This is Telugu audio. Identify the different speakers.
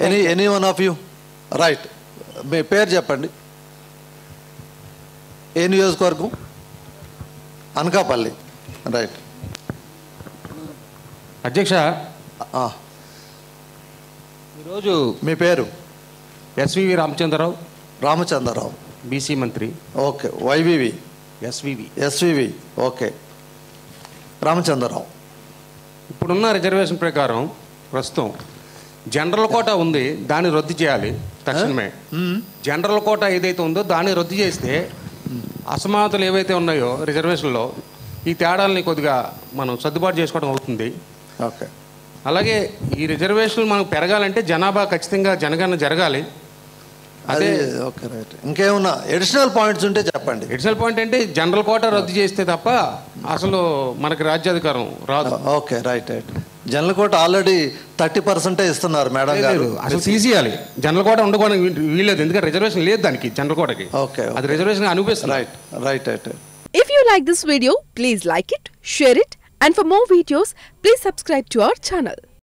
Speaker 1: Any any one of you right మీ పేరు చెప్పండి ఏ నియోజకవర్గం అనకాపల్లి రైట్
Speaker 2: అధ్యక్ష
Speaker 1: ఆ,
Speaker 2: ఈరోజు
Speaker 1: మీ పేరు
Speaker 2: ఎస్వివి రామచంద్రరావు
Speaker 1: రామచంద్రరావు
Speaker 2: బీసీ మంత్రి
Speaker 1: okay YVV
Speaker 2: SVV
Speaker 1: SVV okay Ramachandrarao
Speaker 2: ఇప్పుడున్న రిజర్వేషన్ ప్రకారం ప్రస్తుతం జనరల్ కోటా ఉంది దాన్ని రద్దు చేయాలి తక్షణమే జనరల్ కోటా ఏదైతే ఉందో దాన్ని రద్దు చేస్తే అసమానతలు ఏవైతే ఉన్నాయో రిజర్వేషన్లో ఈ తేడాలని కొద్దిగా మనం సర్దుబాటు చేసుకోవడం అవుతుంది
Speaker 1: ఓకే
Speaker 2: అలాగే ఈ రిజర్వేషన్లు మనకు పెరగాలంటే జనాభా ఖచ్చితంగా జనగణన జరగాలి
Speaker 1: అదే
Speaker 2: అదే
Speaker 1: ఓకే రైట్ ఇంకేమున్నా ఎడిషనల్ పాయింట్స్ ఉంటే చెప్పండి
Speaker 2: ఎడిషనల్ పాయింట్ అంటే జనరల్ కోటా రద్దు చేస్తే తప్ప అసలు మనకి రాజ్యాధికారం రాదు
Speaker 1: okay right right general quota already thirty పర్సెంటే ఇస్తున్నారు మేడం గారు
Speaker 2: లేదు, అసలు తీసేయాలి జనరల్ కోట ఉండకూడదు వీలేదు ఎందుకంటే రిజర్వేషన్ లేదు దానికి జనరల్ కోటకి
Speaker 1: ఓకే
Speaker 2: అది రిజర్వేషన్ అనిపిస్తుంది
Speaker 1: right right right
Speaker 3: If you like this video, please like it, share it, and for more videos, please subscribe to our channel.